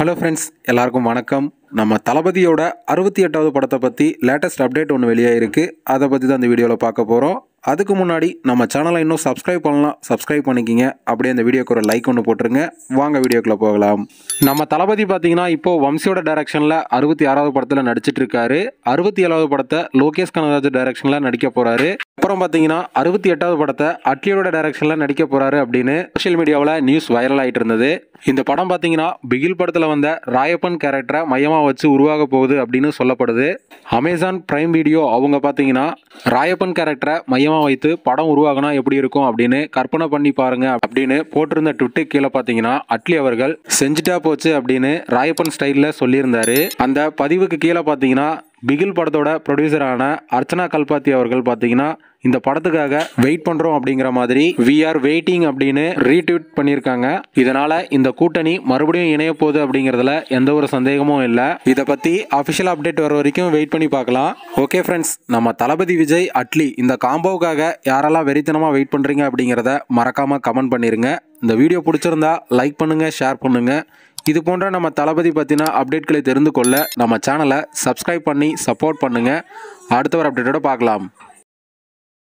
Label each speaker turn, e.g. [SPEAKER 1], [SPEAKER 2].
[SPEAKER 1] hello friends எல்லாருக்கும் வணக்கம் நம்ம தளபதியோட அறுபத்தி எட்டாவது படத்தை பற்றி லேட்டஸ்ட் அப்டேட் ஒன்று வெளியாயிருக்கு அதை பற்றி தான் இந்த வீடியோவில் பார்க்க போகிறோம் அதுக்கு முன்னாடி நம்ம சேனலை இன்னும் சப்ஸ்கிரைப் பண்ணலாம் சப்ஸ்கிரைப் பண்ணிக்கிங்க அப்படியே அந்த வீடியோக்கு ஒரு லைக் ஒன்று போட்டுருங்க வாங்க வீடியோக்குள்ளே போகலாம் நம்ம தளபதி பார்த்தீங்கன்னா இப்போ வம்சியோட டைரக்ஷனில் அறுபத்தி ஆறாவது படத்தில் நடிச்சிட்டு இருக்காரு அறுபத்தி ஏழாவது படத்தை லோகேஷ் கனகராஜ் டைரக்ஷனில் நடிக்க போகிறாரு அப்புறம் பார்த்தீங்கன்னா அறுபத்தி எட்டாவது படத்தை அட்லியோட டைரக்ஷனில் நடிக்க போகிறாரு அப்படின்னு சோஷியல் மீடியாவில் நியூஸ் வைரல் ஆகிட்டு இருந்தது இந்த படம் பார்த்தீங்கன்னா பிகில் படத்தில் வந்த ராயப்பன் கேரக்டரை மையமாக வச்சு உருவாக போகுது அப்படின்னு சொல்லப்படுது அமேசான் பிரைம் வீடியோ அவங்க பார்த்தீங்கன்னா ராயப்பன் கேரக்டரை மையமாக வைத்து படம் உருவாகினா எப்படி இருக்கும் அப்படின்னு கற்பனை பண்ணி பாருங்க அப்படின்னு போட்டிருந்த ட்விட்டு கீழே பார்த்தீங்கன்னா அட்லி அவர்கள் செஞ்சுட்டா போச்சு அப்படின்னு ராயப்பன் ஸ்டைலில் சொல்லியிருந்தாரு அந்த பதிவுக்கு கீழே பார்த்தீங்கன்னா பிகில் படத்தோட ப்ரொடியூசரான அர்ச்சனா கல்பாத்தி அவர்கள் பார்த்தீங்கன்னா இந்த படத்துக்காக வெயிட் பண்ணுறோம் அப்படிங்கிற மாதிரி வி ஆர் வெயிட்டிங் அப்படின்னு ரீட்வீட் பண்ணியிருக்காங்க இதனால இந்த கூட்டணி மறுபடியும் இணைய போகுது அப்படிங்கிறதுல எந்த ஒரு சந்தேகமும் இல்லை இதை பற்றி அஃபிஷியல் அப்டேட் வர வரைக்கும் வெயிட் பண்ணி பார்க்கலாம் ஓகே ஃப்ரெண்ட்ஸ் நம்ம தளபதி விஜய் அட்லி இந்த காம்போவுக்காக யாரெல்லாம் வெறித்தனமாக வெயிட் பண்ணுறீங்க அப்படிங்கிறத மறக்காமல் கமெண்ட் பண்ணிடுங்க இந்த வீடியோ பிடிச்சிருந்தா லைக் பண்ணுங்கள் ஷேர் பண்ணுங்கள் இது போன்ற நம்ம தளபதி பற்றின அப்டேட்களை தெரிந்து கொள்ள நம்ம சேனலை சப்ஸ்கிரைப் பண்ணி சப்போர்ட் பண்ணுங்கள் அடுத்த ஒரு அப்டேட்டோட பார்க்கலாம்